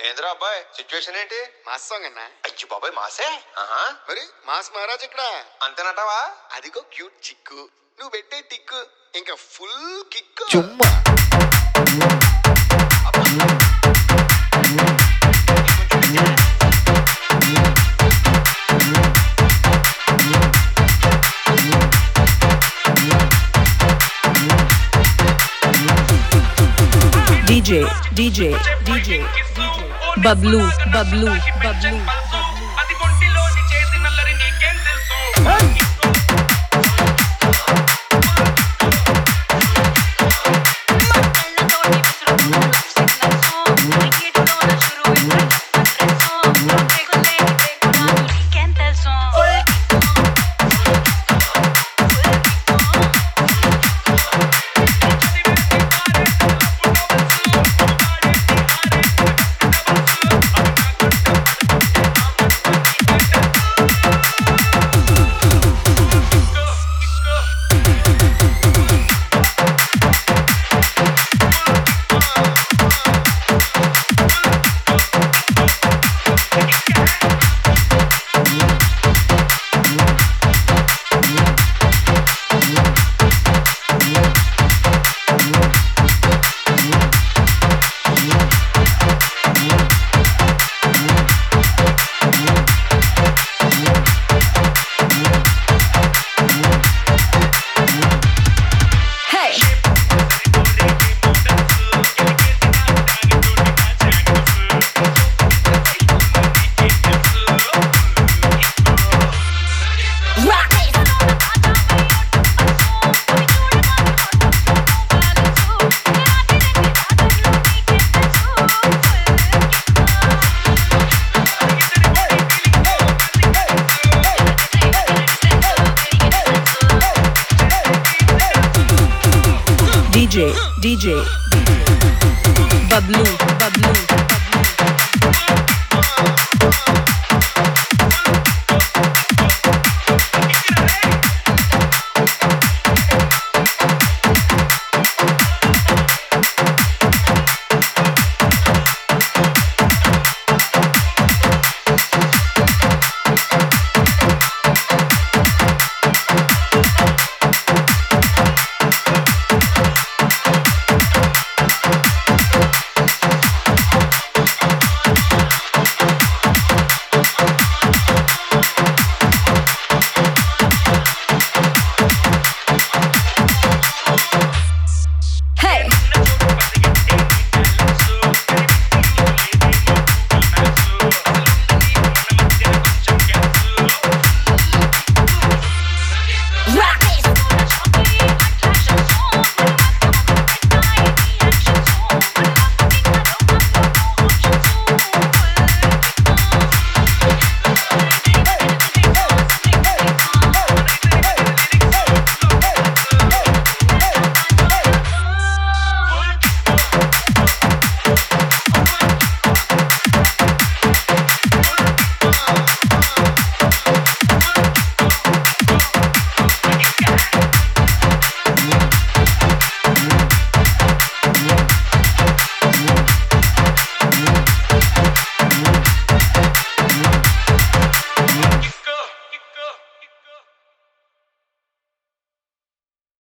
ఏంద్రా అబ్బాయి సిచ్యువేషన్ ఏంటి మాస్ సాంగ్ అన్నా అచ్చి బాబాయ్ మాసే ఆహా మరి మాస్ మహారాజ్ ఇక్కడ అంతేనటావా అదిగో క్యూట్ చిక్కు నువ్వు పెట్టే టిక్కు ఇంకా ఫుల్ కిక్ చుమ్మా DJ, DJ, DJ, Bablu, Bablu, Bablu. అది ఒంటిలోని చేసి నల్లరి నీకేం తెలుసు Hey! DJ, DJ, Bablu, Bablu,